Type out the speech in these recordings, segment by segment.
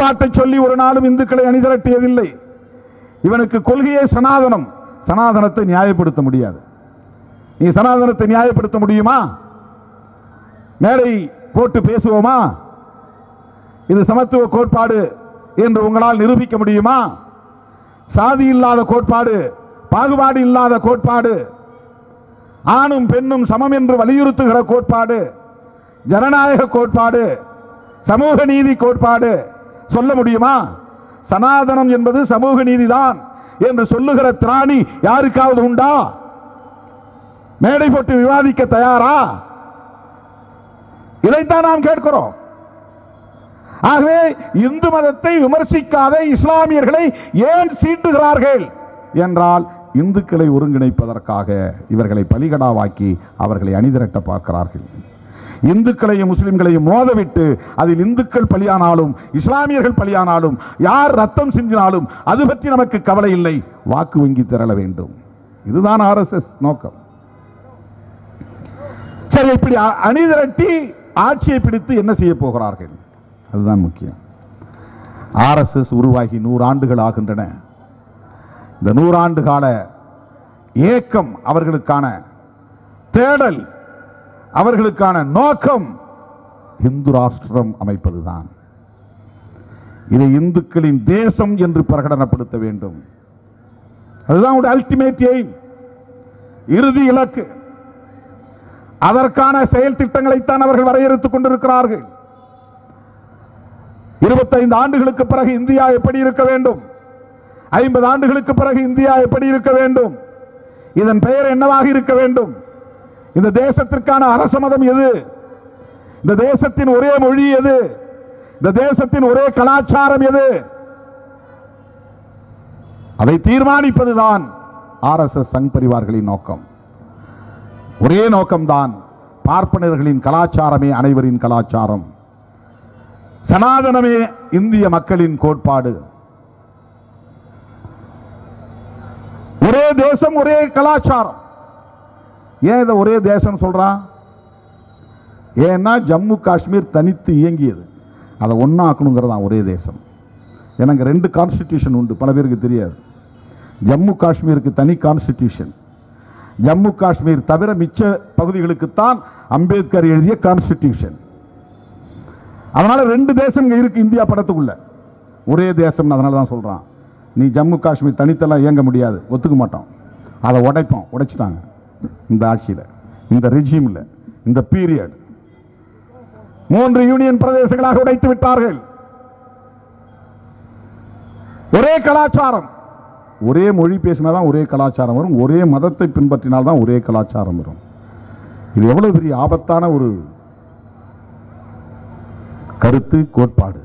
கோட்பாட்டை சொல்லி ஒரு நாளும் இந்துக்களை அணிதிரட்டியதில்லை இவனுக்கு கொள்கையே சனாதனம் சனாதனத்தை நியாயப்படுத்த முடியாது நீ சனாதனத்தை நியாயப்படுத்த முடியுமா மேடை போட்டு பேசுவோமா இது சமத்துவ கோட்பாடு என்று உங்களால் நிரூபிக்க முடியுமா சாதி இல்லாத கோட்பாடு பாகுபாடு இல்லாத கோட்பாடு ஆணும் பெண்ணும் சமம் என்று வலியுறுத்துகிற கோட்பாடு ஜனநாயக கோட்பாடு சமூக நீதி கோட்பாடு சொல்ல முடியுமா சனாதனம் என்பது சமூக நீதிதான் என்று சொல்லுகிற திராணி யாருக்காவது உண்டா மேடை போட்டு விவாதிக்க தயாரா இதைத்தான் நாம் கேட்கிறோம் ஆகவே இந்து மதத்தை விமர்சிக்காத இஸ்லாமியர்களை ஏன் சீட்டுகிறார்கள் என்றால் இந்துக்களை ஒருங்கிணைப்பதற்காக இவர்களை பலிகடாவாக்கி அவர்களை அணிதிரட்ட பார்க்கிறார்கள் இந்துக்களையும் முஸ்லிம்களையும் மோதவிட்டு அதில் இந்துக்கள் பலியானாலும் இஸ்லாமியர்கள் பலியானாலும் யார் ரத்தம் சிந்தினாலும் அது பற்றி நமக்கு கவலை இல்லை வாக்கு வங்கி திரள வேண்டும் இதுதான் ஆர்எஸ்எஸ் நோக்கம் சரி இப்படி அ- அணிதிரட்டி ஆட்சியை பிடித்து என்ன செய்ய போகிறார்கள் அதுதான் முக்கியம் ஆர்எஸ்எஸ் உருவாகி நூறாண்டுகள் ஆகின்றன இந்த நூறாண்டு கால ஏக்கம் அவர்களுக்கான தேடல் அவர்களுக்கான நோக்கம் இந்து ராஷ்டிரம் அமைப்பதுதான் இதை இந்துக்களின் தேசம் என்று பிரகடனப்படுத்த வேண்டும் அதுதான் அல்டிமேட் எய்ம் இறுதி இலக்கு அதற்கான செயல் திட்டங்களைத்தான் அவர்கள் வரையறுத்துக் கொண்டிருக்கிறார்கள் இருபத்தைந்து ஆண்டுகளுக்கு பிறகு இந்தியா எப்படி இருக்க வேண்டும் ஐம்பது ஆண்டுகளுக்கு பிறகு இந்தியா எப்படி இருக்க வேண்டும் இதன் பெயர் என்னவாக இருக்க வேண்டும் இந்த தேசத்திற்கான அரச மதம் எது இந்த தேசத்தின் ஒரே மொழி எது இந்த தேசத்தின் ஒரே கலாச்சாரம் எது அதை தீர்மானிப்பதுதான் ஆர்எஸ்எஸ் சங் பரிவார்களின் நோக்கம் ஒரே நோக்கம்தான் பார்ப்பனர்களின் கலாச்சாரமே அனைவரின் கலாச்சாரம் சனாதனமே இந்திய மக்களின் கோட்பாடு ஒரே தேசம் ஒரே கலாச்சாரம் ஏன் இதை ஒரே தேசம் சொல்றான் ஏன்னா ஜம்மு காஷ்மீர் தனித்து இயங்கியது அதை ஒன்றாக்கணுங்கிறதான் ஒரே தேசம் எனக்கு ரெண்டு கான்ஸ்டிடியூஷன் உண்டு பல பேருக்கு தெரியாது ஜம்மு காஷ்மீருக்கு தனி கான்ஸ்டிடியூஷன் ஜம்மு காஷ்மீர் தவிர மிச்ச பகுதிகளுக்குத்தான் அம்பேத்கர் எழுதிய கான்ஸ்டிடியூஷன் அதனால ரெண்டு தேசம் இங்க இருக்கு இந்தியா படத்துக்குள்ள ஒரே தேசம் அதனால தான் சொல்றான் நீ ஜம்மு காஷ்மீர் தனித்தெல்லாம் இயங்க முடியாது ஒத்துக்க மாட்டோம் அதை உடைப்போம் உடைச்சிட்டாங்க இந்த ஆட்சியில் இந்த ரெஜிமில் இந்த பீரியட் மூன்று யூனியன் பிரதேசங்களாக உடைத்து விட்டார்கள் ஒரே கலாச்சாரம் ஒரே மொழி பேசினாதான் ஒரே கலாச்சாரம் வரும் ஒரே மதத்தை பின்பற்றினால்தான் ஒரே கலாச்சாரம் வரும் இது எவ்வளவு பெரிய ஆபத்தான ஒரு கருத்து கோட்பாடு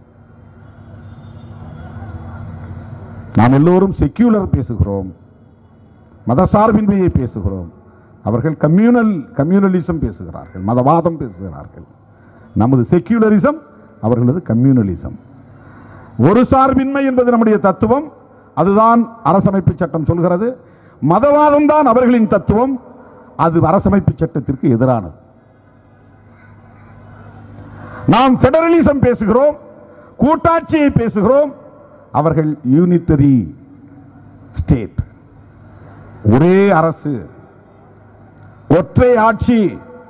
நாம் எல்லோரும் செக்யூலர் பேசுகிறோம் மதசார்பின்மையை பேசுகிறோம் அவர்கள் கம்யூனல் கம்யூனலிசம் பேசுகிறார்கள் மதவாதம் பேசுகிறார்கள் நமது செக்யூலரிசம் அவர்களது கம்யூனலிசம் ஒரு சார்பின்மை என்பது நம்முடைய தத்துவம் அதுதான் அரசமைப்பு சட்டம் சொல்கிறது மதவாதம் தான் அவர்களின் தத்துவம் அது அரசமைப்பு சட்டத்திற்கு எதிரானது நாம் பெடரலிசம் பேசுகிறோம் கூட்டாட்சியை பேசுகிறோம் அவர்கள் யூனிட்டரி ஸ்டேட் ஒரே அரசு ஒற்றை ஆட்சி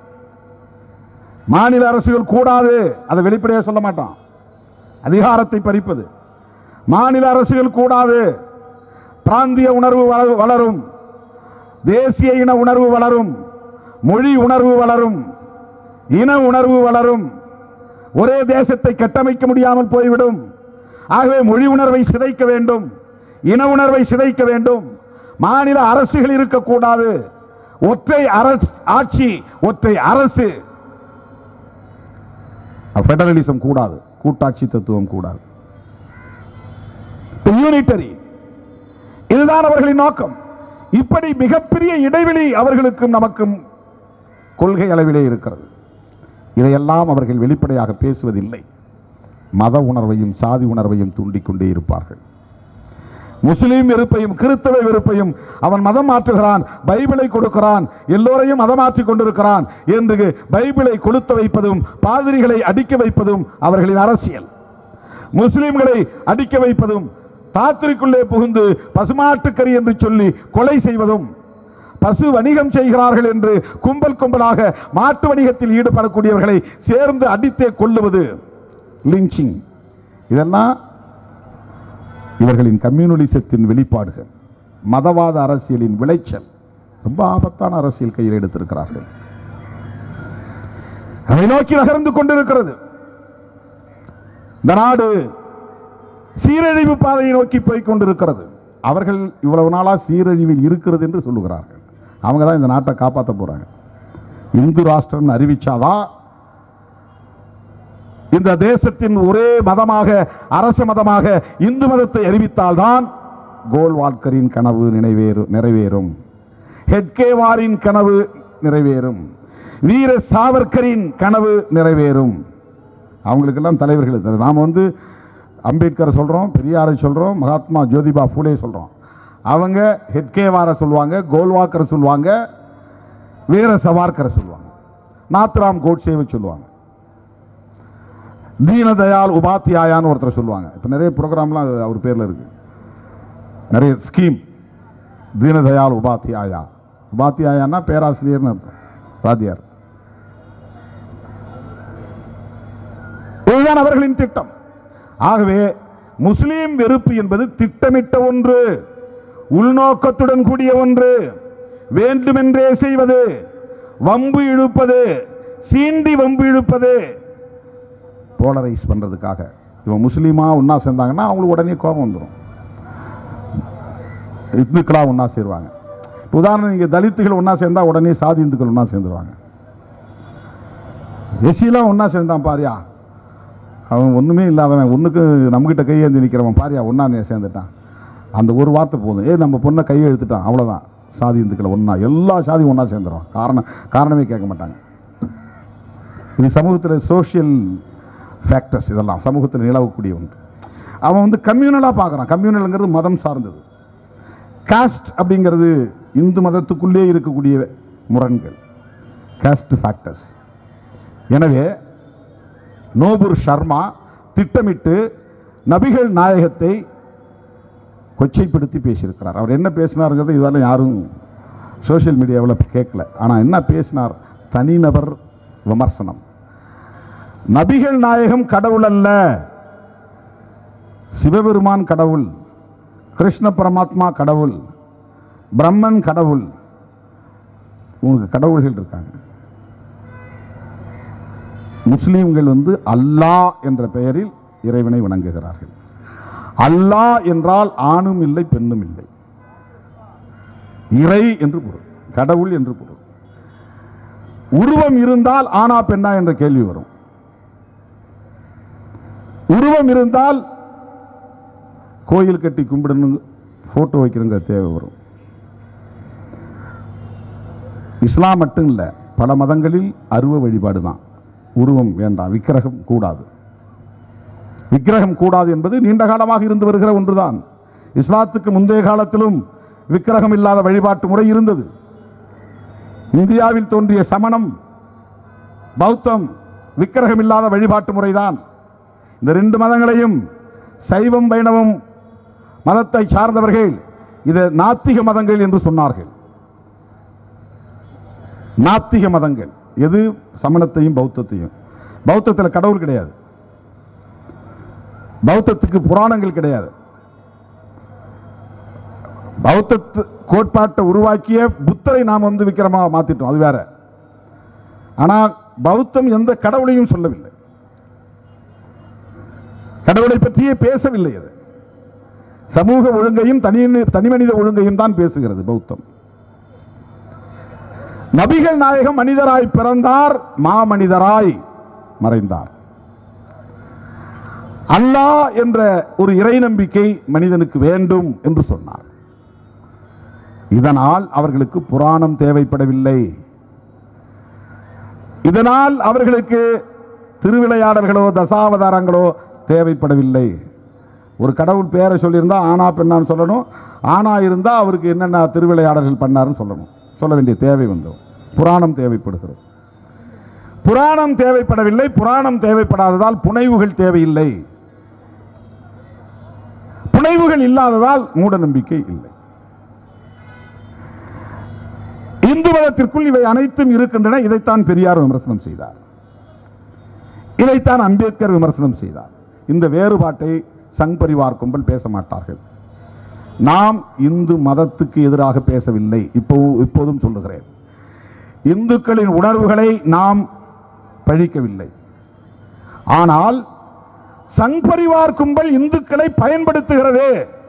மாநில அரசுகள் கூடாது அதை வெளிப்படையாக சொல்ல மாட்டான் அதிகாரத்தை பறிப்பது மாநில அரசுகள் கூடாது பிராந்திய உணர்வு வள- வளரும் தேசிய இன உணர்வு வளரும் மொழி உணர்வு வளரும் இன உணர்வு வளரும் ஒரே தேசத்தை கட்டமைக்க முடியாமல் போய்விடும் ஆகவே மொழி உணர்வை சிதைக்க வேண்டும் இன உணர்வை சிதைக்க வேண்டும் மாநில அரசுகள் இருக்கக்கூடாது ஒற்றை அரசு ஆட்சி ஒற்றை அரசு ஃபெடரலிசம் கூடாது கூட்டாட்சி தத்துவம் கூடாது யூனிட்டரி இதுதான் அவர்களின் நோக்கம் இப்படி மிகப்பெரிய இடைவெளி அவர்களுக்கும் நமக்கும் கொள்கை அளவிலே இருக்கிறது இதையெல்லாம் அவர்கள் வெளிப்படையாக பேசுவதில்லை மத உணர்வையும் சாதி உணர்வையும் தூண்டிக்கொண்டே இருப்பார்கள் முஸ்லீம் வெறுப்பையும் கிறிஸ்தவ வெறுப்பையும் அவன் மதம் மாற்றுகிறான் பைபிளை கொடுக்கிறான் எல்லோரையும் மதம் மாற்றிக் கொண்டிருக்கிறான் என்று பைபிளை கொளுத்த வைப்பதும் பாதிரிகளை அடிக்க வைப்பதும் அவர்களின் அரசியல் முஸ்லிம்களை அடிக்க வைப்பதும் தாத்திரிக்குள்ளே புகுந்து பசுமாட்டுக்கறி என்று சொல்லி கொலை செய்வதும் பசு வணிகம் செய்கிறார்கள் என்று கும்பல் கும்பலாக மாட்டு வணிகத்தில் ஈடுபடக்கூடியவர்களை சேர்ந்து அடித்தே கொல்லுவது லிஞ்சிங் இதெல்லாம் இவர்களின் கம்யூனலிசத்தின் வெளிப்பாடுகள் மதவாத அரசியலின் விளைச்சல் ரொம்ப ஆபத்தான அரசியல் கையில் எடுத்திருக்கிறார்கள் அதை நோக்கி நகர்ந்து கொண்டிருக்கிறது இந்த நாடு சீரழிவு பாதையை நோக்கி போய் கொண்டிருக்கிறது அவர்கள் இவ்வளவு நாளா சீரழிவில் இருக்கிறது என்று சொல்லுகிறார்கள் அவங்க தான் இந்த நாட்டை காப்பாற்ற போறாங்க இந்து ராஷ்டிரம் அறிவிச்சாதான் இந்த தேசத்தின் ஒரே மதமாக அரச மதமாக இந்து மதத்தை அறிவித்தால்தான் கோல்வால்கரின் கனவு நினைவேறும் நிறைவேறும் ஹெட்கேவாரின் கனவு நிறைவேறும் வீர சாவர்கரின் கனவு நிறைவேறும் அவங்களுக்கெல்லாம் தலைவர்கள் இருந்தது. நாம வந்து அம்பேத்கரை சொல்கிறோம் பெரியாரை சொல்கிறோம் மகாத்மா ஜோதிபா ஃபூலே சொல்கிறோம் அவங்க ஹெட்கேவாரை சொல்லுவாங்க கோல்வாக்கரை சொல்லுவாங்க வீர சவார்கரை சொல்லுவாங்க நாத்ராம் கோட்சேவை சொல்லுவாங்க தீனதயாள் உபாத்தியாயான்னு ஒருத்தர் சொல்லுவாங்க இப்போ நிறைய ப்ரோக்ராம்லாம் அது அவர் பேரில் இருக்கு நிறைய ஸ்கீம் தீனதயாள் உபாத்தியாயா உபாத்தியாயான்னா பேராசிரியர்னு அர்த்தம் வாத்தியார் இதுதான் அவர்களின் திட்டம் ஆகவே முஸ்லீம் வெறுப்பு என்பது திட்டமிட்ட ஒன்று உள்நோக்கத்துடன் கூடிய ஒன்று வேண்டுமென்றே செய்வது வம்பு இழுப்பது சீண்டி வம்பு இழுப்பது போலரைஸ் பண்றதுக்காக இவன் முஸ்லீமா ஒன்றா சேர்ந்தாங்கன்னா அவங்களுக்கு உடனே கோபம் வந்துடும் இந்துக்களா ஒன்றா சேருவாங்க இப்ப உதாரணம் நீங்கள் தலித்துகள் ஒன்றா சேர்ந்தா உடனே சாதி இந்துக்கள் ஒன்றா சேர்ந்துருவாங்க எஸ்சிலாம் ஒன்றா சேர்ந்தான் பாரியா அவன் ஒன்றுமே இல்லாதவன் ஒன்றுக்கு நம்மக்கிட்ட கையேந்தி நிற்கிறவன் பாரியா ஒன்றா சேர்ந்துட்டான் அந்த ஒரு வார்த்தை போதும் ஏ நம்ம பொண்ணை கையை எடுத்துட்டான் அவ்வளோதான் சாதி இந்துக்களை ஒன்றா எல்லா சாதியும் ஒன்றா சேர்ந்துருவான் காரணம் காரணமே கேட்க மாட்டாங்க இது சமூகத்தில் சோஷியல் ஃபேக்டர்ஸ் இதெல்லாம் சமூகத்தில் நிலவக்கூடிய ஒன்று அவன் வந்து கம்யூனலாக பார்க்குறான் கம்யூனலுங்கிறது மதம் சார்ந்தது காஸ்ட் அப்படிங்கிறது இந்து மதத்துக்குள்ளே இருக்கக்கூடிய முரண்கள் காஸ்ட் ஃபேக்டர்ஸ் எனவே நோபுர் சர்மா திட்டமிட்டு நபிகள் நாயகத்தை கொச்சைப்படுத்தி பேசியிருக்கிறார் அவர் என்ன பேசினாருங்கிறது இதெல்லாம் யாரும் சோஷியல் மீடியாவில் கேட்கல ஆனால் என்ன பேசினார் தனிநபர் விமர்சனம் நபிகள் நாயகம் கடவுள் அல்ல சிவபெருமான் கடவுள் கிருஷ்ண பரமாத்மா கடவுள் பிரம்மன் கடவுள் உங்களுக்கு கடவுள்கள் இருக்காங்க முஸ்லீம்கள் வந்து அல்லாஹ் என்ற பெயரில் இறைவனை வணங்குகிறார்கள் அல்லாஹ் என்றால் ஆணும் இல்லை பெண்ணும் இல்லை இறை என்று பொருள் கடவுள் என்று பொருள் உருவம் இருந்தால் ஆனா பெண்ணா என்ற கேள்வி வரும் உருவம் இருந்தால் கோயில் கட்டி கும்பிடணும் போட்டோ வைக்கிறங்க தேவை வரும் இஸ்லாம் மட்டும் இல்லை பல மதங்களில் அருவ வழிபாடு தான் உருவம் வேண்டாம் விக்கிரகம் கூடாது விக்கிரகம் கூடாது என்பது நீண்ட காலமாக இருந்து வருகிற ஒன்றுதான் இஸ்லாத்துக்கு முந்தைய காலத்திலும் விக்கிரகம் இல்லாத வழிபாட்டு முறை இருந்தது இந்தியாவில் தோன்றிய சமணம் பௌத்தம் விக்கிரகம் இல்லாத வழிபாட்டு முறைதான் இந்த ரெண்டு மதங்களையும் சைவம் வைணவம் மதத்தை சார்ந்தவர்கள் இது நாத்திக மதங்கள் என்று சொன்னார்கள் நாத்திக மதங்கள் எது சமணத்தையும் பௌத்தத்தையும் பௌத்தத்தில் கடவுள் கிடையாது பௌத்தத்துக்கு புராணங்கள் கிடையாது பௌத்த கோட்பாட்டை உருவாக்கிய புத்தரை நாம் வந்து விக்கிரமா மாத்திட்டோம் அது வேற ஆனால் பௌத்தம் எந்த கடவுளையும் சொல்லவில்லை கடவுளை பற்றியே பேசவில்லை அது சமூக ஒழுங்கையும் தனி தனிமனித ஒழுங்கையும் தான் பேசுகிறது பௌத்தம் நபிகள் நாயகம் மனிதராய் பிறந்தார் மாமனிதராய் மறைந்தார் அல்லாஹ் என்ற ஒரு இறை நம்பிக்கை மனிதனுக்கு வேண்டும் என்று சொன்னார் இதனால் அவர்களுக்கு புராணம் தேவைப்படவில்லை இதனால் அவர்களுக்கு திருவிளையாடல்களோ தசாவதாரங்களோ தேவைப்படவில்லை ஒரு கடவுள் பேரை சொல்லியிருந்தா ஆனா பெண்ணான்னு சொல்லணும் ஆனா இருந்தால் அவருக்கு என்னென்ன திருவிளையாடல்கள் பண்ணாருன்னு சொல்லணும் சொல்ல வேண்டிய தேவை வந்தோம் புராணம் தேவைப்படுகிறது புராணம் தேவைப்படவில்லை புராணம் தேவைப்படாததால் புனைவுகள் தேவையில்லை விளைவுகள் இல்லாததால் மூட நம்பிக்கை இல்லை இந்து மதத்திற்குள் இவை அனைத்தும் இருக்கின்றன இதைத்தான் பெரியார் விமர்சனம் செய்தார் இதைத்தான் அம்பேத்கர் விமர்சனம் செய்தார் இந்த வேறுபாட்டை சங் பரிவார் கும்பல் பேச மாட்டார்கள் நாம் இந்து மதத்துக்கு எதிராக பேசவில்லை இப்போ இப்போதும் சொல்லுகிறேன் இந்துக்களின் உணர்வுகளை நாம் பழிக்கவில்லை ஆனால் சங் பரிவார் கும்பல் இந்துக்களை பயன்படுத்துகிறது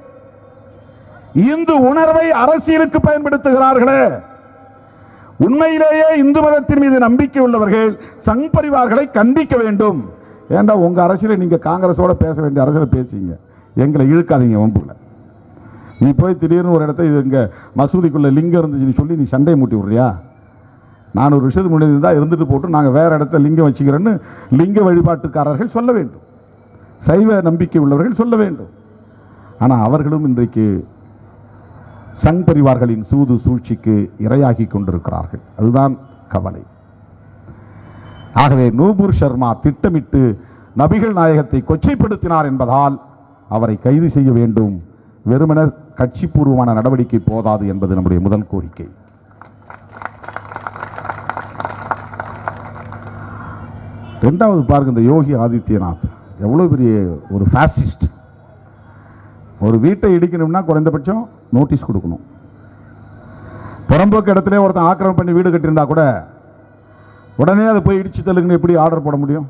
இந்து உணர்வை அரசியலுக்கு பயன்படுத்துகிறார்களே உண்மையிலேயே இந்து மதத்தின் மீது நம்பிக்கை உள்ளவர்கள் சங் பரிவார்களை கண்டிக்க வேண்டும் ஏண்டா உங்க அரசியலை நீங்க காங்கிரஸோட பேச வேண்டிய அரசியலை பேசிங்க எங்களை இழுக்காதீங்க வம்புல நீ போய் திடீர்னு ஒரு இடத்த இது இங்க மசூதிக்குள்ள லிங்கம் இருந்துச்சுன்னு சொல்லி நீ சண்டையை மூட்டி விடுறியா நான் ஒரு விஷயத்துக்கு முன்னாடி இருந்தால் இருந்துட்டு போட்டு நாங்கள் வேற இடத்த லிங்கம் வச்சுக்கிறேன்னு லிங்க வழிபாட்டுக்காரர்கள் சொல்ல வேண்டும் சைவ நம்பிக்கை உள்ளவர்கள் சொல்ல வேண்டும் ஆனால் அவர்களும் இன்றைக்கு சங் பரிவார்களின் சூது சூழ்ச்சிக்கு இரையாகி கொண்டிருக்கிறார்கள் அதுதான் கவலை ஆகவே நூபுர் சர்மா திட்டமிட்டு நபிகள் நாயகத்தை கொச்சைப்படுத்தினார் என்பதால் அவரை கைது செய்ய வேண்டும் வெறுமன கட்சிபூர்வமான நடவடிக்கை போதாது என்பது நம்முடைய முதல் கோரிக்கை ரெண்டாவது பாருங்க இந்த யோகி ஆதித்யநாத் எவ்வளோ பெரிய ஒரு ஃபேசிஸ்ட் ஒரு வீட்டை இடிக்கணும்னா குறைந்தபட்சம் நோட்டீஸ் கொடுக்கணும் புறம்போக்கு இடத்துல ஒருத்தன் ஆக்கிரமம் பண்ணி வீடு கட்டியிருந்தா கூட உடனே அதை போய் இடிச்சு தள்ளுங்கன்னு எப்படி ஆர்டர் போட முடியும்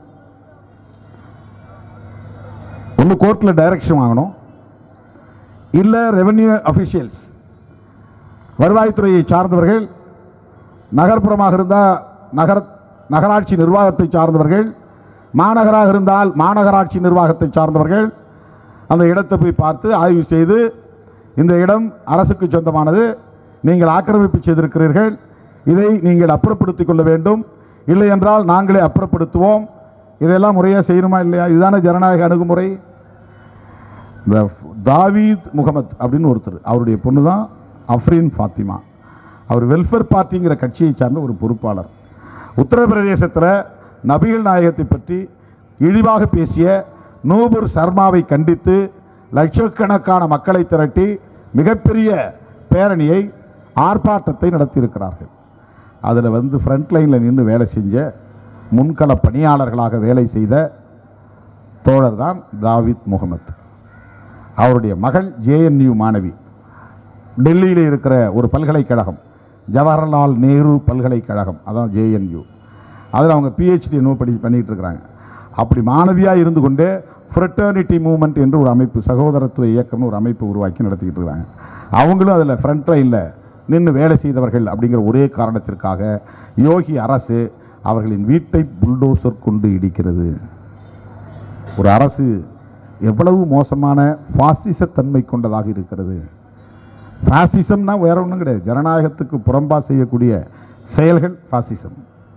ஒன்று கோர்ட்டில் டைரக்ஷன் வாங்கணும் இல்லை ரெவென்யூ அஃபிஷியல்ஸ் வருவாய்த்துறையை சார்ந்தவர்கள் நகர்ப்புறமாக இருந்தால் நகர நகராட்சி நிர்வாகத்தை சார்ந்தவர்கள் மாநகராக இருந்தால் மாநகராட்சி நிர்வாகத்தை சார்ந்தவர்கள் அந்த இடத்தை போய் பார்த்து ஆய்வு செய்து இந்த இடம் அரசுக்கு சொந்தமானது நீங்கள் ஆக்கிரமிப்பு செய்திருக்கிறீர்கள் இதை நீங்கள் அப்புறப்படுத்திக் கொள்ள வேண்டும் இல்லை என்றால் நாங்களே அப்புறப்படுத்துவோம் இதெல்லாம் முறையாக செய்யணுமா இல்லையா இதுதானே ஜனநாயக அணுகுமுறை இந்த தாவீத் முகமது அப்படின்னு ஒருத்தர் அவருடைய பொண்ணு தான் அஃப்ரீன் ஃபாத்திமா அவர் வெல்ஃபேர் பார்ட்டிங்கிற கட்சியை சார்ந்த ஒரு பொறுப்பாளர் உத்தரப்பிரதேசத்தில் நபிகள் நாயகத்தை பற்றி இழிவாக பேசிய நூபுர் சர்மாவை கண்டித்து லட்சக்கணக்கான மக்களை திரட்டி மிகப்பெரிய பேரணியை ஆர்ப்பாட்டத்தை நடத்தியிருக்கிறார்கள் அதில் வந்து ஃப்ரண்ட் லைனில் நின்று வேலை செஞ்ச முன்கள பணியாளர்களாக வேலை செய்த தோழர் தான் தாவித் முகமது அவருடைய மகள் ஜேஎன்யூ மாணவி டெல்லியில் இருக்கிற ஒரு பல்கலைக்கழகம் ஜவஹர்லால் நேரு பல்கலைக்கழகம் அதான் ஜேஎன்யூ அதில் அவங்க பிஹெச்டி என்னவோ படி பண்ணிகிட்டு இருக்கிறாங்க அப்படி மாணவியாக இருந்து கொண்டே ஃப்ரெட்டர்னிட்டி மூவ்மெண்ட் என்று ஒரு அமைப்பு சகோதரத்துவ இயக்கம்னு ஒரு அமைப்பு உருவாக்கி நடத்திக்கிட்டு இருக்காங்க அவங்களும் அதில் ஃப்ரண்ட் லைனில் நின்று வேலை செய்தவர்கள் அப்படிங்கிற ஒரே காரணத்திற்காக யோகி அரசு அவர்களின் வீட்டை புல்டோசர் கொண்டு இடிக்கிறது ஒரு அரசு எவ்வளவு மோசமான பாசிசத்தன்மை கொண்டதாக இருக்கிறது பாசிசம்னா வேற ஒன்றும் கிடையாது ஜனநாயகத்துக்கு புறம்பா செய்யக்கூடிய செயல்கள் பாசிசம்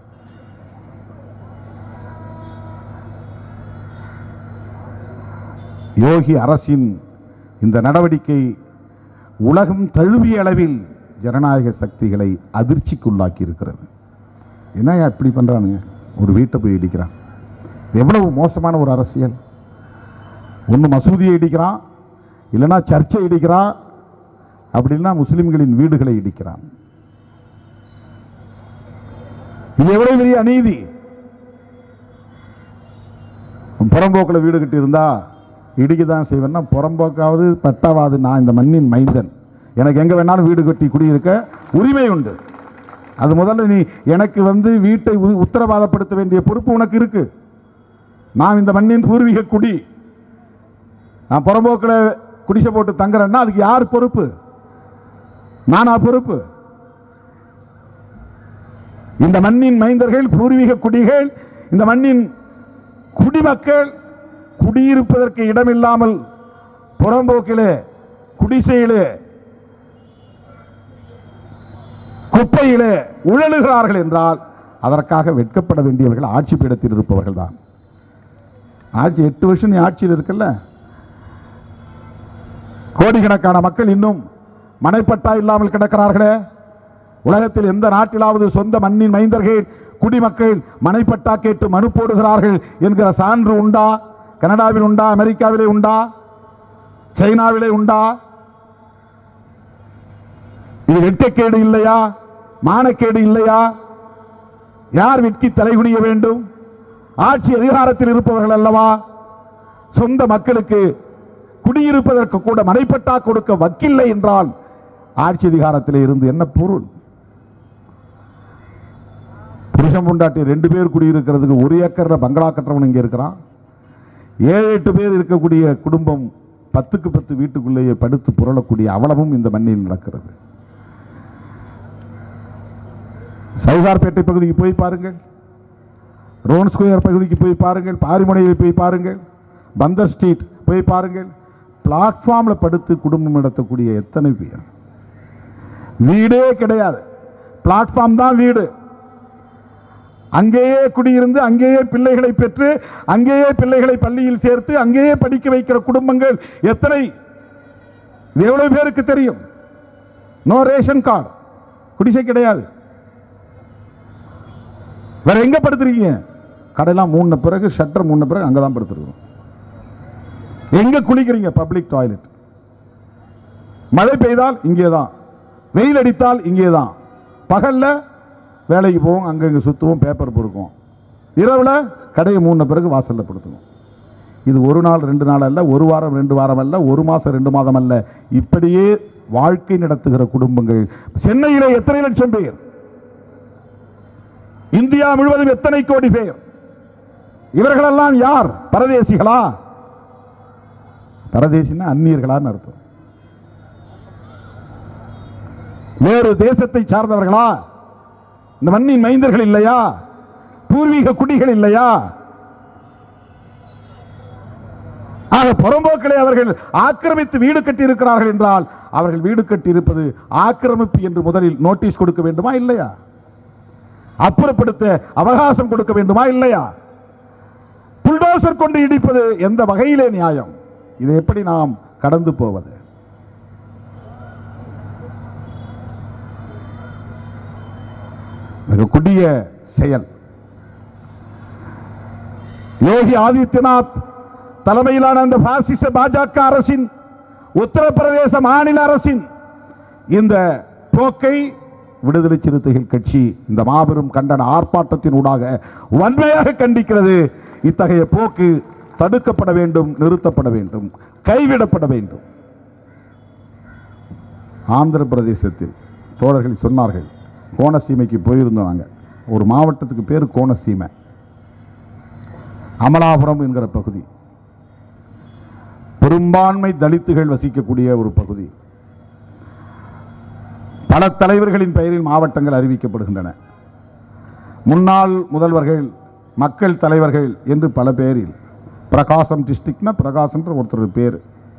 யோகி அரசின் இந்த நடவடிக்கை உலகம் தழுவிய அளவில் ஜனநாயக சக்திகளை அதிர்ச்சிக்குள்ளாக்கி இருக்கிறது என்னய்யா இப்படி பண்ணுறானுங்க ஒரு வீட்டை போய் இடிக்கிறான் எவ்வளவு மோசமான ஒரு அரசியல் ஒன்று மசூதியை இடிக்கிறான் இல்லைன்னா சர்ச்சை இடிக்கிறான் அப்படின்னா முஸ்லிம்களின் வீடுகளை இடிக்கிறான் இது எவ்வளவு பெரிய அநீதி புறம்போக்கில் வீடு கட்டி இருந்தா இடிக்க தான் செய்வேன்னா புறம்போக்காவது பட்டாவாது நான் இந்த மண்ணின் மைந்தன் எனக்கு எங்கே வேணாலும் வீடு கட்டி குடியிருக்க உரிமை உண்டு அது முதல்ல நீ எனக்கு வந்து வீட்டை உ- உத்தரவாதப்படுத்த வேண்டிய பொறுப்பு உனக்கு இருக்கு நான் இந்த மண்ணின் பூர்வீக குடி நான் புறம்போக்கில் குடிசை போட்டு தங்குறேன்னா அதுக்கு யார் பொறுப்பு நானா பொறுப்பு இந்த மண்ணின் மைந்தர்கள் பூர்வீக குடிகள் இந்த மண்ணின் குடிமக்கள் குடியிருப்பதற்கு இடமில்லாமல் புறம்போக்கிலே குடிசையிலே குப்பையிலே உழலுகிறார்கள் என்றால் அதற்காக வெட்கப்பட வேண்டியவர்கள் ஆட்சி பீடத்தில் இருப்பவர்கள் தான் ஆட்சி எட்டு வருஷம் நீ ஆட்சியில் இருக்கல்ல கோடிக்கணக்கான மக்கள் இன்னும் மனைப்பட்டா இல்லாமல் கிடக்கிறார்களே உலகத்தில் எந்த நாட்டிலாவது சொந்த மண்ணின் மைந்தர்கள் குடிமக்கள் மனைப்பட்டா கேட்டு மனு போடுகிறார்கள் என்கிற சான்று உண்டா கனடாவில் உண்டா அமெரிக்காவிலே உண்டா சைனாவிலே உண்டா இது வெட்கக்கேடு இல்லையா மானக்கேடு இல்லையா யார் வெட்கி தலைகுனிய வேண்டும் ஆட்சி அதிகாரத்தில் இருப்பவர்கள் அல்லவா சொந்த மக்களுக்கு குடியிருப்பதற்கு கூட மனைப்பட்டா கொடுக்க வக்கில்லை என்றால் ஆட்சி அதிகாரத்தில் இருந்து என்ன பொருள் புருஷன் பொண்டாட்டி ரெண்டு பேர் குடியிருக்கிறதுக்கு ஒரு ஏக்கர்ல பங்களா கட்டுறவன் இங்க இருக்கிறான் ஏழு எட்டு பேர் இருக்கக்கூடிய குடும்பம் பத்துக்கு பத்து வீட்டுக்குள்ளேயே படுத்து புரளக்கூடிய அவலமும் இந்த மண்ணில் நடக்கிறது சவுகார்பேட்டை பகுதிக்கு போய் பாருங்கள் ரோன் ஸ்கொயர் பகுதிக்கு போய் பாருங்கள் பாரிமுனையில் போய் பாருங்கள் பந்தர் ஸ்ட்ரீட் போய் பாருங்கள் பிளாட்ஃபார்மில் படுத்து குடும்பம் நடத்தக்கூடிய எத்தனை பேர் வீடே கிடையாது பிளாட்ஃபார்ம் தான் வீடு அங்கேயே குடியிருந்து அங்கேயே பிள்ளைகளை பெற்று அங்கேயே பிள்ளைகளை பள்ளியில் சேர்த்து அங்கேயே படிக்க வைக்கிற குடும்பங்கள் எத்தனை இது எவ்வளவு பேருக்கு தெரியும் நோ ரேஷன் கார்டு குடிசை கிடையாது வேற எங்க படுத்துறீங்க கடையெல்லாம் மூணு பிறகு ஷட்டர் மூணு பிறகு அங்கே தான் படுத்துருக்கோம் எங்க குளிக்கிறீங்க பப்ளிக் டாய்லெட் மழை பெய்தால் இங்கே தான் வெயில் அடித்தால் இங்கே தான் பகல்ல வேலைக்கு போவோம் அங்கங்கே சுற்றுவோம் பேப்பர் பொறுக்கும் இரவுல கடையை மூணு பிறகு வாசல்ல படுத்துவோம் இது ஒரு நாள் ரெண்டு நாள் அல்ல ஒரு வாரம் ரெண்டு வாரம் அல்ல ஒரு மாசம் ரெண்டு மாதம் அல்ல இப்படியே வாழ்க்கை நடத்துகிற குடும்பங்கள் சென்னையிலே எத்தனை லட்சம் பேர் இந்தியா முழுவதும் எத்தனை கோடி பேர் இவர்களெல்லாம் யார் பரதேசிகளா பரதேசின்னா அந்நியர்களான்னு அர்த்தம் வேறு தேசத்தை சார்ந்தவர்களா இந்த மண்ணின் மைந்தர்கள் இல்லையா பூர்வீக குடிகள் இல்லையா ஆக புறம்போக்களை அவர்கள் ஆக்கிரமித்து வீடு கட்டி இருக்கிறார்கள் என்றால் அவர்கள் வீடு கட்டி இருப்பது ஆக்கிரமிப்பு என்று முதலில் நோட்டீஸ் கொடுக்க வேண்டுமா இல்லையா அப்புறப்படுத்த அவகாசம் கொடுக்க வேண்டுமா இல்லையா புல்டோசர் கொண்டு இடிப்பது எந்த வகையிலே நியாயம் இதை எப்படி நாம் கடந்து போவது மிக கொடிய செயல் யோகி ஆதித்யநாத் தலைமையிலான அந்த பாசிச பாஜக அரசின் உத்தரப்பிரதேச மாநில அரசின் இந்த போக்கை விடுதலை சிறுத்தைகள் கட்சி இந்த மாபெரும் கண்டன ஆர்ப்பாட்டத்தின் ஊடாக வன்மையாக கண்டிக்கிறது இத்தகைய போக்கு தடுக்கப்பட வேண்டும் நிறுத்தப்பட வேண்டும் கைவிடப்பட வேண்டும் ஆந்திர பிரதேசத்தில் தோழர்கள் சொன்னார்கள் கோணசீமைக்கு போயிருந்தோம் நாங்கள் ஒரு மாவட்டத்துக்கு பேர் கோணசீமை அமலாபுரம் என்கிற பகுதி பெரும்பான்மை தலித்துகள் வசிக்கக்கூடிய ஒரு பகுதி பல தலைவர்களின் பெயரில் மாவட்டங்கள் அறிவிக்கப்படுகின்றன முன்னாள் முதல்வர்கள் மக்கள் தலைவர்கள் என்று பல பேரில் பிரகாசம் டிஸ்ட்ரிக்ட்னா பிரகாசம்ன்ற ஒருத்தர் பேர்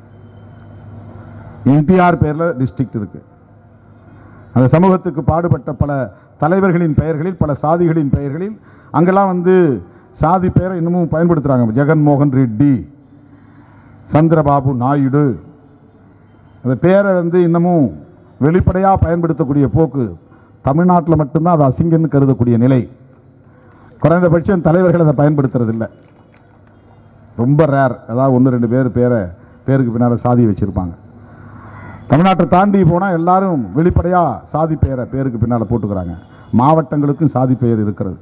என்டிஆர் பேரில் டிஸ்ட்ரிக்ட் இருக்கு அந்த சமூகத்துக்கு பாடுபட்ட பல தலைவர்களின் பெயர்களில் பல சாதிகளின் பெயர்களில் அங்கெல்லாம் வந்து சாதி பெயரை இன்னமும் பயன்படுத்துகிறாங்க ஜெகன்மோகன் ரெட்டி சந்திரபாபு நாயுடு அந்த பேரை வந்து இன்னமும் வெளிப்படையாக பயன்படுத்தக்கூடிய போக்கு தமிழ்நாட்டில் மட்டும்தான் அது அசிங்கன்னு கருதக்கூடிய நிலை குறைந்தபட்சம் தலைவர்கள் அதை பயன்படுத்துறதில்ல ரொம்ப ரேர் அதாவது ஒன்று ரெண்டு பேர் பேரை பேருக்கு பின்னால் சாதி வச்சுருப்பாங்க தமிழ்நாட்டை தாண்டி போனால் எல்லாரும் வெளிப்படையாக சாதி பெயரை பேருக்கு பின்னால் போட்டுக்கிறாங்க மாவட்டங்களுக்கும் சாதி பெயர் இருக்கிறது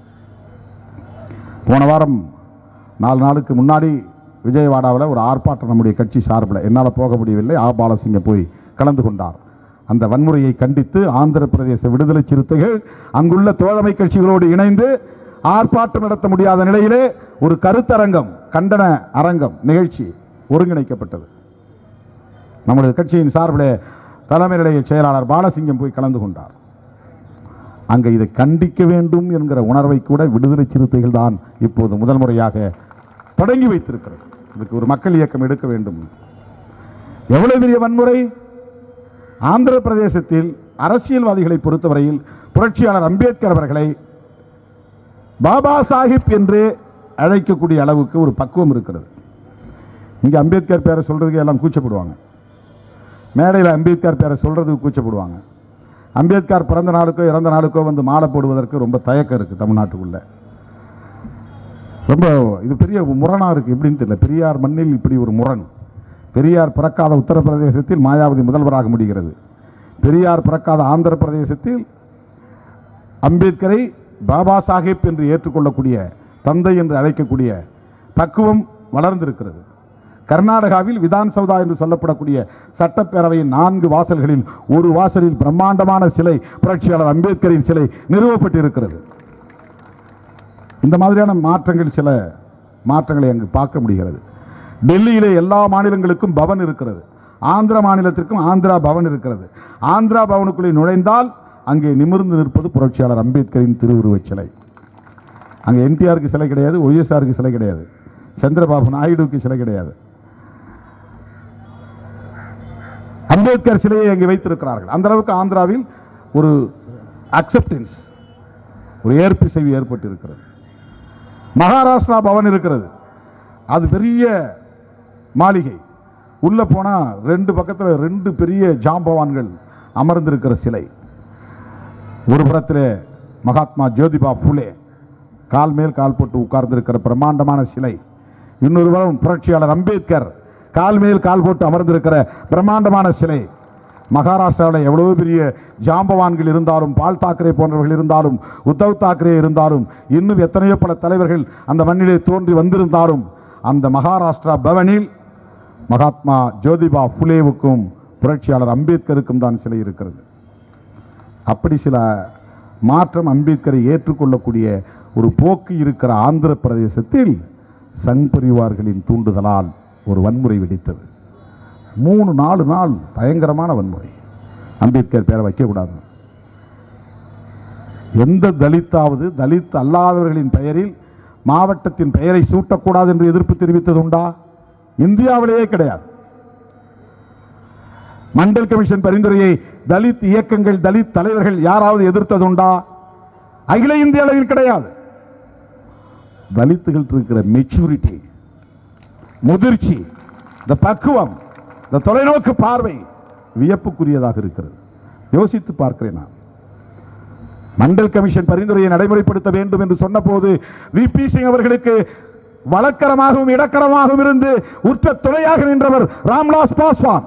போன வாரம் நாலு நாளுக்கு முன்னாடி விஜயவாடாவில் ஒரு ஆர்ப்பாட்டம் நம்முடைய கட்சி சார்பில் என்னால் போக முடியவில்லை ஆ பாலசிங்க போய் கலந்து கொண்டார் அந்த வன்முறையை கண்டித்து ஆந்திர பிரதேச விடுதலை சிறுத்தைகள் அங்குள்ள தோழமை கட்சிகளோடு இணைந்து ஆர்ப்பாட்டம் நடத்த முடியாத நிலையிலே ஒரு கருத்தரங்கம் கண்டன அரங்கம் நிகழ்ச்சி ஒருங்கிணைக்கப்பட்டது நம்முடைய கட்சியின் சார்பில் தலைமை நிலைய செயலாளர் பாலசிங்கம் போய் கலந்து கொண்டார் அங்கே இதை கண்டிக்க வேண்டும் என்கிற உணர்வை கூட விடுதலை சிறுத்தைகள் தான் இப்போது முதல் முறையாக தொடங்கி வைத்திருக்கிறது இதுக்கு ஒரு மக்கள் இயக்கம் எடுக்க வேண்டும் எவ்வளவு பெரிய வன்முறை ஆந்திர பிரதேசத்தில் அரசியல்வாதிகளை பொறுத்தவரையில் புரட்சியாளர் அம்பேத்கர் அவர்களை பாபா சாஹிப் என்று அழைக்கக்கூடிய அளவுக்கு ஒரு பக்குவம் இருக்கிறது இங்கே அம்பேத்கர் பேரை சொல்றதுக்கு எல்லாம் கூச்சப்படுவாங்க மேடையில் அம்பேத்கர் பேரை சொல்றதுக்கு கூச்சப்படுவாங்க அம்பேத்கர் பிறந்த நாளுக்கோ இறந்த நாளுக்கோ வந்து மாலை போடுவதற்கு ரொம்ப தயக்கம் இருக்குது தமிழ்நாட்டுக்குள்ள ரொம்ப இது பெரிய முரணாக இருக்குது எப்படின்னு தெரியல பெரியார் மண்ணில் இப்படி ஒரு முரண் பெரியார் பிறக்காத உத்தரப்பிரதேசத்தில் மாயாவதி முதல்வராக முடிகிறது பெரியார் பிறக்காத ஆந்திர பிரதேசத்தில் அம்பேத்கரை பாபா சாஹேப் என்று ஏற்றுக்கொள்ளக்கூடிய தந்தை என்று அழைக்கக்கூடிய பக்குவம் வளர்ந்திருக்கிறது கர்நாடகாவில் விதான் சௌதா என்று சொல்லப்படக்கூடிய சட்டப்பேரவையின் நான்கு வாசல்களில் ஒரு வாசலில் பிரம்மாண்டமான சிலை புரட்சியாளர் அம்பேத்கரின் சிலை நிறுவப்பட்டிருக்கிறது இந்த மாதிரியான மாற்றங்கள் சில மாற்றங்களை அங்கு பார்க்க முடிகிறது டெல்லியிலே எல்லா மாநிலங்களுக்கும் பவன் இருக்கிறது ஆந்திர மாநிலத்திற்கும் ஆந்திரா பவன் இருக்கிறது ஆந்திரா பவனுக்குள்ளே நுழைந்தால் அங்கே நிமிர்ந்து நிற்பது புரட்சியாளர் அம்பேத்கரின் திருவுருவச் சிலை அங்கே என்டிஆருக்கு சிலை கிடையாது ஒய்எஸ்ஆருக்கு சிலை கிடையாது சந்திரபாபு நாயுடுவுக்கு சிலை கிடையாது அம்பேத்கர் சிலையை அங்கே வைத்திருக்கிறார்கள் அந்த அளவுக்கு ஆந்திராவில் ஒரு அக்செப்டன்ஸ் ஒரு ஏற்பிசைவு ஏற்பட்டிருக்கிறது மகாராஷ்டிரா பவன் இருக்கிறது அது பெரிய மாளிகை உள்ளே போனால் ரெண்டு பக்கத்தில் ரெண்டு பெரிய ஜாம்பவான்கள் அமர்ந்திருக்கிற சிலை ஒரு புறத்தில் மகாத்மா ஜோதிபா ஃபுலே கால் மேல் கால் போட்டு உட்கார்ந்திருக்கிற பிரம்மாண்டமான சிலை இன்னொரு புறம் புரட்சியாளர் அம்பேத்கர் கால் மேல் கால் போட்டு அமர்ந்திருக்கிற பிரம்மாண்டமான சிலை மகாராஷ்டிராவில் எவ்வளவு பெரிய ஜாம்பவான்கள் இருந்தாலும் பால் தாக்கரே போன்றவர்கள் இருந்தாலும் உத்தவ் தாக்கரே இருந்தாலும் இன்னும் எத்தனையோ பல தலைவர்கள் அந்த மண்ணிலே தோன்றி வந்திருந்தாலும் அந்த மகாராஷ்டிரா பவனில் மகாத்மா ஜோதிபா ஃபுலேவுக்கும் புரட்சியாளர் அம்பேத்கருக்கும் தான் சிலை இருக்கிறது அப்படி சில மாற்றம் அம்பேத்கரை ஏற்றுக்கொள்ளக்கூடிய ஒரு போக்கு இருக்கிற ஆந்திர பிரதேசத்தில் சங் பரிவார்களின் தூண்டுதலால் ஒரு வன்முறை வெடித்தது மூணு நாலு நாள் பயங்கரமான வன்முறை அம்பேத்கர் பேரை வைக்கக்கூடாது எந்த தலித்தாவது தலித் அல்லாதவர்களின் பெயரில் மாவட்டத்தின் பெயரை சூட்டக்கூடாது என்று எதிர்ப்பு தெரிவித்தது உண்டா இந்தியாவிலேயே கிடையாது மண்டல் கமிஷன் பரிந்துரையை தலித் இயக்கங்கள் தலித் தலைவர்கள் யாராவது எதிர்த்ததுண்டா அகில இந்திய அளவில் கிடையாது தலித்துகள் இருக்கிற மெச்சூரிட்டி முதிர்ச்சி இந்த பக்குவம் இந்த தொலைநோக்கு பார்வை வியப்புக்குரியதாக இருக்கிறது யோசித்து பார்க்கிறேன் நான் மண்டல் கமிஷன் பரிந்துரையை நடைமுறைப்படுத்த வேண்டும் என்று சொன்னபோது வி பி சிங் அவர்களுக்கு வழக்கரமாகவும் இடக்கரமாகவும் இருந்து உற்ற துணையாக நின்றவர் ராம்விலாஸ் பாஸ்வான்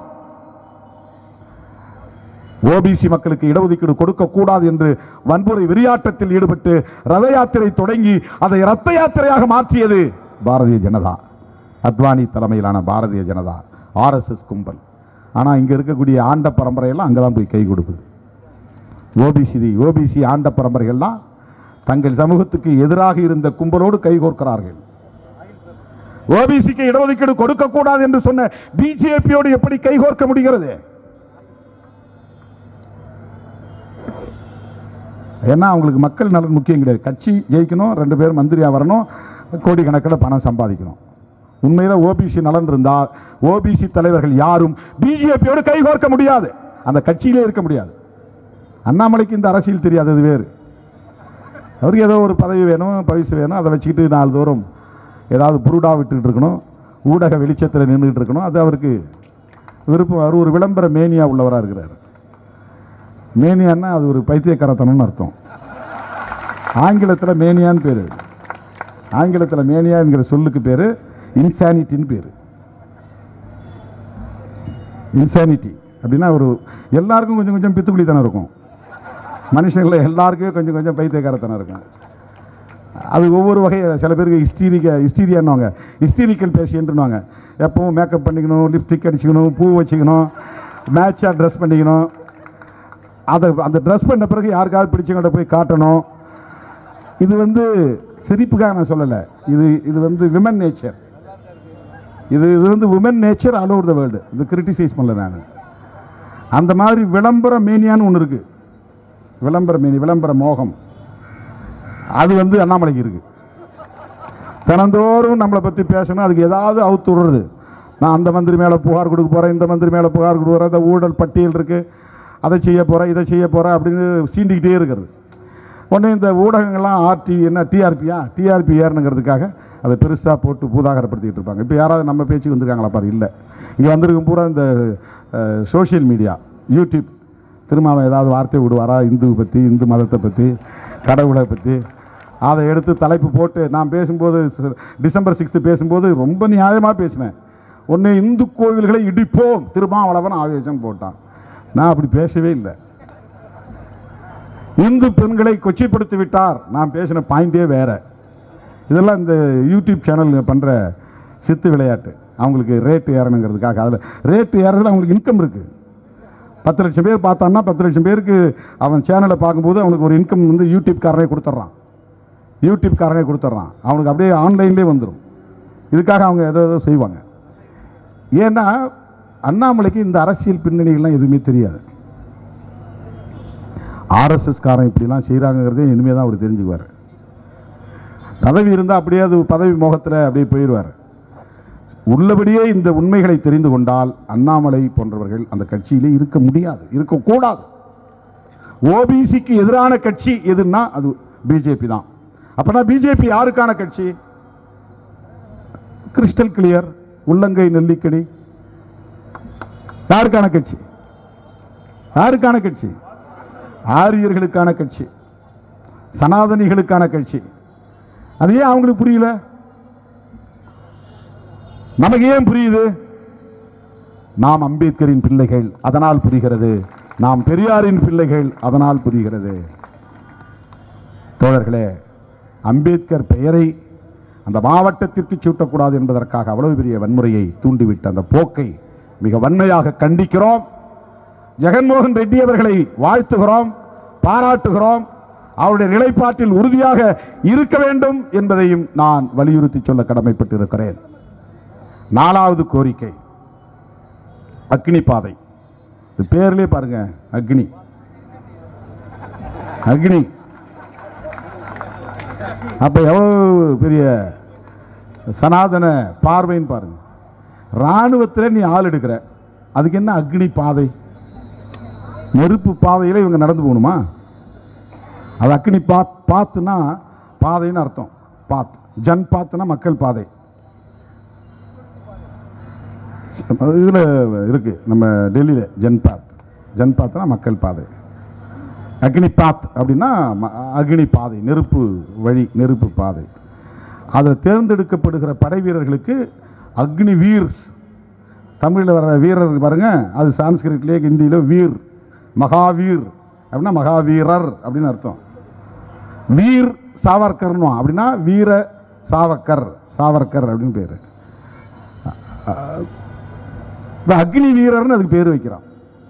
ஓபிசி மக்களுக்கு இடஒதுக்கீடு கொடுக்க கூடாது என்று வன்முறை வெறியாட்டத்தில் ஈடுபட்டு ரத யாத்திரை தொடங்கி அதை ரத்த யாத்திரையாக மாற்றியது பாரதிய ஜனதா அத்வானி தலைமையிலான பாரதிய ஜனதா ஆர்எஸ்எஸ் கும்பல் ஆனால் இங்கே இருக்கக்கூடிய ஆண்ட பரம்பரையெல்லாம் அங்கே தான் போய் கை கொடுக்குது ஓபிசி ஓபிசி ஆண்ட பரம்பரைகள்லாம் தங்கள் சமூகத்துக்கு எதிராக இருந்த கும்பலோடு கைகோர்க்கிறார்கள் ஓபிசிக்கு இடஒதுக்கீடு கொடுக்கக்கூடாது என்று சொன்ன பிஜேபியோடு எப்படி கைகோர்க்க முடிகிறது ஏன்னா அவங்களுக்கு மக்கள் நலன் முக்கியம் கிடையாது கட்சி ஜெயிக்கணும் ரெண்டு பேரும் மந்திரியாக வரணும் கோடிக்கணக்கில் பணம் சம்பாதிக்கணும் உண்மையில் ஓபிசி நலன் இருந்தால் ஓபிசி தலைவர்கள் யாரும் பிஜேபியோடு கைகோர்க்க முடியாது அந்த கட்சியிலே இருக்க முடியாது அண்ணாமலைக்கு இந்த அரசியல் தெரியாது அது வேறு அவருக்கு ஏதோ ஒரு பதவி வேணும் பரிசு வேணும் அதை வச்சுக்கிட்டு நாலு தூரம் ஏதாவது புருடா விட்டுக்கிட்டு இருக்கணும் ஊடக வெளிச்சத்தில் நின்றுட்டு இருக்கணும் அது அவருக்கு விருப்பம் அவர் ஒரு விளம்பர மேனியா உள்ளவராக இருக்கிறார் மேனியான்னா அது ஒரு பைத்தியக்காரத்தனம்னு அர்த்தம் ஆங்கிலத்தில் மேனியான்னு பேர் ஆங்கிலத்தில் மேனியா என்கிற சொல்லுக்கு பேர் இன்சானிட்டின்னு பேர் இன்சானிட்டி அப்படின்னா ஒரு எல்லாருக்கும் கொஞ்சம் கொஞ்சம் பித்துக்குழித்தனம் இருக்கும் மனுஷங்களில் எல்லாருக்குமே கொஞ்சம் கொஞ்சம் பைத்தியக்காரத்தனம் இருக்கும் அது ஒவ்வொரு வகை சில பேருக்கு ஹிஸ்டீரிக்க ஹிஸ்டீரியான்னுவாங்க ஹிஸ்டீரிக்கல் பேஷண்ட்னுவாங்க எப்பவும் மேக்கப் பண்ணிக்கணும் லிப்ஸ்டிக் அடிச்சுக்கணும் பூ வச்சுக்கணும் மேட்சாக ட்ரெஸ் பண்ணிக்கணும் அதை அந்த ட்ரெஸ் பண்ண பிறகு யாருக்காவது பிடிச்சவங்கள்ட்ட போய் காட்டணும் இது வந்து சிரிப்புக்காக நான் சொல்லலை இது இது வந்து விமன் நேச்சர் இது இது வந்து woman nature all over the world இது கிரிட்டிசைஸ் பண்ணல நான் அந்த மாதிரி விளம்பர மேனியான்னு ஒன்று இருக்குது விளம்பர மேனி விளம்பர மோகம் அது வந்து அண்ணாமலைக்கு இருக்கு தினந்தோறும் நம்மளை பற்றி பேசணும் அதுக்கு ஏதாவது அவுத்து விடுறது நான் அந்த மந்திரி மேலே புகார் கொடுக்க போகிறேன் இந்த மந்திரி மேலே புகார் கொடுக்க போகிறேன் இந்த ஊழல் பட்டியல் இருக்குது அதை செய்ய போகிறேன் இதை செய்ய போகிறேன் அப்படின்னு சீண்டிக்கிட்டே இருக்கிறது உடனே இந்த ஊடகங்கள்லாம் ஆர்டி என்ன டிஆர்பியா டிஆர்பி ஏறணுங்கிறதுக்காக அதை பெருசாக போட்டு பூதாகரப்படுத்திக்கிட்டு இருப்பாங்க இப்போ யாராவது நம்ம பேச்சுக்கு வந்திருக்காங்களா பாரு இல்லை இங்கே வந்திருக்கும் பூரா இந்த சோஷியல் மீடியா யூடியூப் திருமாவளவன் ஏதாவது வார்த்தை விடுவாரா இந்து பற்றி இந்து மதத்தை பற்றி கடவுளை பற்றி அதை எடுத்து தலைப்பு போட்டு நான் பேசும்போது ச- டிசம்பர் சிக்ஸ்த்து பேசும்போது ரொம்ப நியாயமாக பேசினேன் ஒன்று இந்து கோவில்களை இடிப்போம் திருமாவளவன் ஆவேசம் போட்டான் நான் அப்படி பேசவே இல்லை இந்து பெண்களை கொச்சைப்படுத்தி விட்டார் நான் பேசின பாயிண்டே வேற இதெல்லாம் இந்த யூடியூப் சேனல் பண்ணுற சித்து விளையாட்டு அவங்களுக்கு ரேட்டு ஏறணுங்கிறதுக்காக அதில் ரேட்டு ஏறதுல அவங்களுக்கு இன்கம் இருக்குது பத்து லட்சம் பேர் பார்த்தான்னா பத்து லட்சம் பேருக்கு அவன் சேனலை பார்க்கும்போது அவனுக்கு ஒரு இன்கம் வந்து யூடியூப்காரனே கொடுத்துட்றான் யூடியூப்காரனே கொடுத்துட்றான் அவனுக்கு அப்படியே ஆன்லைன்லேயே வந்துடும் இதுக்காக அவங்க ஏதோ ஏதோ செய்வாங்க ஏன்னா அண்ணாமலைக்கு இந்த அரசியல் பின்னணிகள்லாம் எதுவுமே தெரியாது ஆர்எஸ்எஸ் காரன் இப்படிலாம் செய்கிறாங்கிறதே இனிமேல் தான் அவர் தெரிஞ்சுக்குவார் பதவி இருந்தால் அப்படியே அது பதவி மோகத்தில் அப்படியே போயிடுவார் உள்ளபடியே இந்த உண்மைகளை தெரிந்து கொண்டால் அண்ணாமலை போன்றவர்கள் அந்த கட்சியிலே இருக்க முடியாது இருக்கக்கூடாது ஓபிசிக்கு எதிரான கட்சி எதுன்னா அது பிஜேபி தான் அப்பனா பிஜேபி யாருக்கான கட்சி கிறிஸ்டல் கிளியர் உள்ளங்கை நெல்லிக்கடி யாருக்கான கட்சி யாருக்கான கட்சி ஆரியர்களுக்கான கட்சி சனாதனிகளுக்கான கட்சி அது ஏன் அவங்களுக்கு புரியல நமக்கு ஏன் புரியுது நாம் அம்பேத்கரின் பிள்ளைகள் அதனால் புரிகிறது நாம் பெரியாரின் பிள்ளைகள் அதனால் புரிகிறது தோழர்களே அம்பேத்கர் பெயரை அந்த மாவட்டத்திற்கு சூட்டக்கூடாது என்பதற்காக அவ்வளவு பெரிய வன்முறையை தூண்டிவிட்ட அந்த போக்கை மிக வன்மையாக கண்டிக்கிறோம் ஜெகன்மோகன் ரெட்டி அவர்களை வாழ்த்துகிறோம் பாராட்டுகிறோம் அவருடைய நிலைப்பாட்டில் உறுதியாக இருக்க வேண்டும் என்பதையும் நான் வலியுறுத்தி சொல்ல கடமைப்பட்டிருக்கிறேன் நாலாவது கோரிக்கை அக்னி பாதை இது பேர்லயே பாருங்க அக்னி அக்னி அப்ப எவ்வளவு பெரிய சனாதன பார்வைன்னு பாருங்க ராணுவத்தில் நீ ஆள் எடுக்கிற அதுக்கு என்ன அக்னி பாதை நெருப்பு பாதையில் இவங்க நடந்து போகணுமா அது அக்னி பாத் பாத்துனா பாதைன்னு அர்த்தம் பாத் ஜன் பாத்துனா மக்கள் பாதை இதில் இருக்கு நம்ம டெல்லியில் ஜன்பாத் ஜன்பாத்னா மக்கள் பாதை அக்னி பாத் அப்படின்னா ம- அக்னி பாதை நெருப்பு வழி நெருப்பு பாதை அதில் தேர்ந்தெடுக்கப்படுகிற படை வீரர்களுக்கு அக்னி வீர்ஸ் தமிழில் வர வீரர் பாருங்க அது சான்ஸ்கிரிட்லேயே ஹிந்தியில் வீர் மகாவீர் அப்படின்னா மகாவீரர் அப்படின்னு அர்த்தம் வீர் சாவர்கர்னு அப்படின்னா வீர சாவக்கர் சாவர்கர் அப்படின்னு பேர் இந்த அக்னி வீரர்னு அதுக்கு பேர் வைக்கிறான்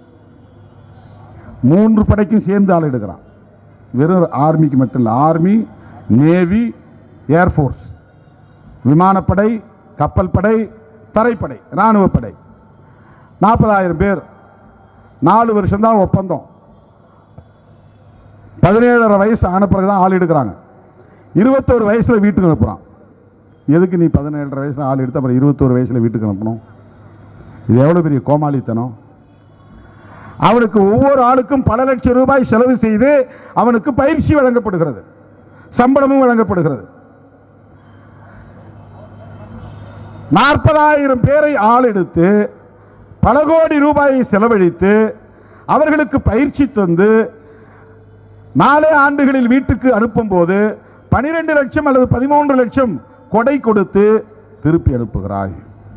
மூன்று படைக்கும் சேர்ந்து ஆள் எடுக்கிறான் வெறும் ஆர்மிக்கு மட்டும் இல்லை ஆர்மி நேவி ஏர்ஃபோர்ஸ் விமானப்படை கப்பல் படை தரைப்படை இராணுவப்படை நாற்பதாயிரம் பேர் நாலு வருஷம்தான் ஒப்பந்தம் பதினேழரை வயசு ஆன பிறகு தான் ஆள் எடுக்கிறாங்க இருபத்தோரு வயசில் வீட்டுக்கு அனுப்புகிறான் எதுக்கு நீ பதினேழரை வயசில் ஆள் எடுத்து அப்புறம் இருபத்தோரு வயசில் வீட்டுக்கு அனுப்பணும் இது எவ்வளோ பெரிய கோமாளித்தனம் அவனுக்கு ஒவ்வொரு ஆளுக்கும் பல லட்சம் ரூபாய் செலவு செய்து அவனுக்கு பயிற்சி வழங்கப்படுகிறது சம்பளமும் வழங்கப்படுகிறது நாற்பதாயிரம் பேரை ஆள் எடுத்து பல கோடி ரூபாயை செலவழித்து அவர்களுக்கு பயிற்சி தந்து நாலே ஆண்டுகளில் வீட்டுக்கு அனுப்பும்போது பனிரெண்டு லட்சம் அல்லது பதிமூன்று லட்சம் கொடை கொடுத்து திருப்பி அனுப்புகிறாய்